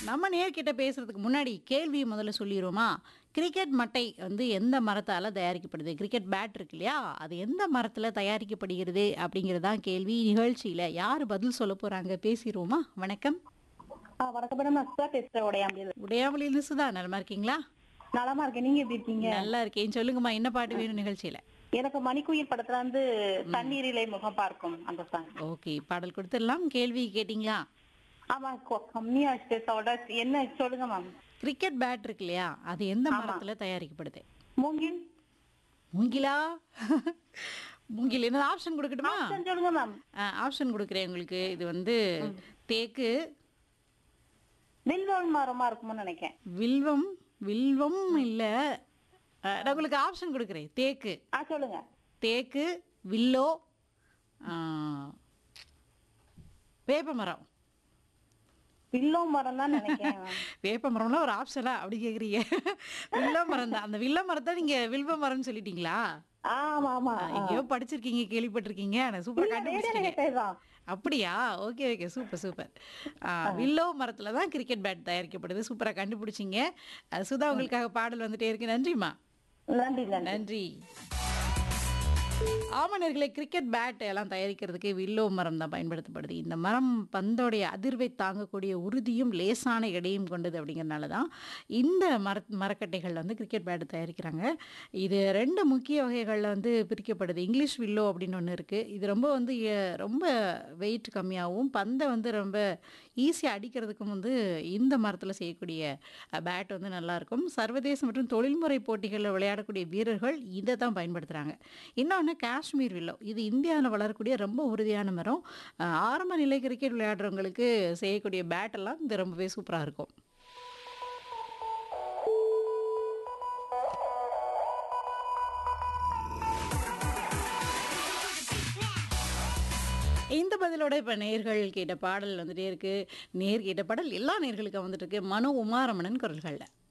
நம்ம நேர்கிட்ட பேசுறதுக்கு முன்னாடி கேள்வி முதல்ல சொல்லிடுவோமா கிரிக்கெட் மட்டை வந்து எந்த மரத்தால் தயாரிக்கப்படுது கிரிக்கெட் பேட் இருக்கு இல்லையா அது எந்த மரத்தில் தயாரிக்கப்படுகிறது அப்படிங்கிறதான் கேள்வி நிகழ்ச்சியில் யார் பதில் சொல்ல போகிறாங்க பேசிடுவோமா வணக்கம் ஆ, வணக்கம் மேடம் நான் சுதா பேசுறேன் உடையாம்பியது உடையாமலிருந்து சுதா நலமா இருக்கீங்களா நலமா இருக்கேன் நீங்க எப்படி இருக்கீங்க நல்லா இருக்கேன் சொல்லுங்கம்மா என்ன பாட்டு வேணும் நிகழ்ச்சியில் எனக்கு மணிக்குயில் படத்துல வந்து தண்ணீரிலே முகம் பார்க்கும் அந்த சாங் ஓகே பாடல் கொடுத்துடலாம் கேள்வி கேட்டிங்களா ஆமா கொ- கம்மியா வச்சுட்டு சொல்ற என்ன சொல்லுங்க மேம் கிரிக்கெட் பேட் இருக்கு இல்லையா அது எந்த மரத்தில் தயாரிக்கப்படுது மூங்கில் மூங்கிலா மூங்கில் என்ன ஆப்ஷன் கொடுக்கட்டுமா ஆப்ஷன் சொல்லுங்க மேம் ஆப்ஷன் கொடுக்குறேன் உங்களுக்கு இது வந்து தேக்கு வில்வல் மரமா இருக்கும்னு நினைக்கிறேன் வில்வம் வில்வம் இல்லை நான் உங்களுக்கு ஆப்ஷன் கொடுக்குறேன் தேக்கு ஆ சொல்லுங்க தேக்கு வில்லோ ஆ, வேப்ப மரம் வில்லோ மரம் தான் நினைக்கிறேன் ma'am. வேப்ப மரம்லாம் ஒரு ஆப்ஷனா அப்படி கேட்குறீங்க வில்ல மரம் தான் அந்த வில்ல மரத்தை நீங்கள் வில்வ மரம்னு சொல்லிட்டீங்களா ஆமா ஆமா எங்கேயோ படிச்சிருக்கீங்க கேள்விப்பட்டிருக்கீங்க ஆனால் சூப்பராக கண்டுபிடிச்சிட்டீங்க பேசலாம் அப்படியா okay okay super super willow மரத்துல தான் கிரிக்கெட் பேட் தயாரிக்கப்படுது சூப்பரா கண்டுபிடிச்சிங்க அஹ் சுதா உங்களுக்காக பாடல் வந்துட்டே இருக்கு நன்றிம்மா நன்றி நன்றி நன்றி ஆமணர்களே கிரிக்கெட் பேட் எல்லாம் தயாரிக்கிறதுக்கு வில்லோ மரம் தான் பயன்படுத்தப்படுது இந்த மரம் பந்தோடைய அதிர்வை தாங்கக்கூடிய உறுதியும் லேசான எடையும் கொண்டது அப்படிங்கிறனால தான் இந்த மர மரக்கட்டைகள் வந்து கிரிக்கெட் பேட் தயாரிக்கிறாங்க இது ரெண்டு முக்கிய வகைகளில் வந்து பிரிக்கப்படுது இங்கிலீஷ் வில்லோ அப்படின்னு ஒன்று இருக்குது இது ரொம்ப வந்து எ- ரொம்ப வெயிட் கம்மியாகவும் பந்தை வந்து ரொம்ப ஈஸியாக அடிக்கிறதுக்கும் வந்து இந்த மரத்தில் செய்யக்கூடிய பேட் வந்து நல்லாயிருக்கும் சர்வதேச மற்றும் தொழில்முறை போட்டிகளில் விளையாடக்கூடிய வீரர்கள் இதை தான் பயன்படுத்துகிறாங்க இன்னொன்று காஷ்மீர் வில்லோ இது இந்தியாவில் வளரக்கூடிய ரொம்ப உறுதியான மரம் அஹ் ஆரம்ப நிலை கிரிக்கெட் விளையாடுறவங்களுக்கு செய்யக்கூடிய பேட் எல்லாம் இது ரொம்பவே சூப்பராக இருக்கும் இந்த பதிலோட இப்போ நேர்கள் கேட்ட பாடல் வந்துட்டே இருக்கு நேர் கேட்ட பாடல் எல்லா நேர்களுக்கும் வந்துட்டு இருக்கு மனோ உமாரமணன் குரல்களில்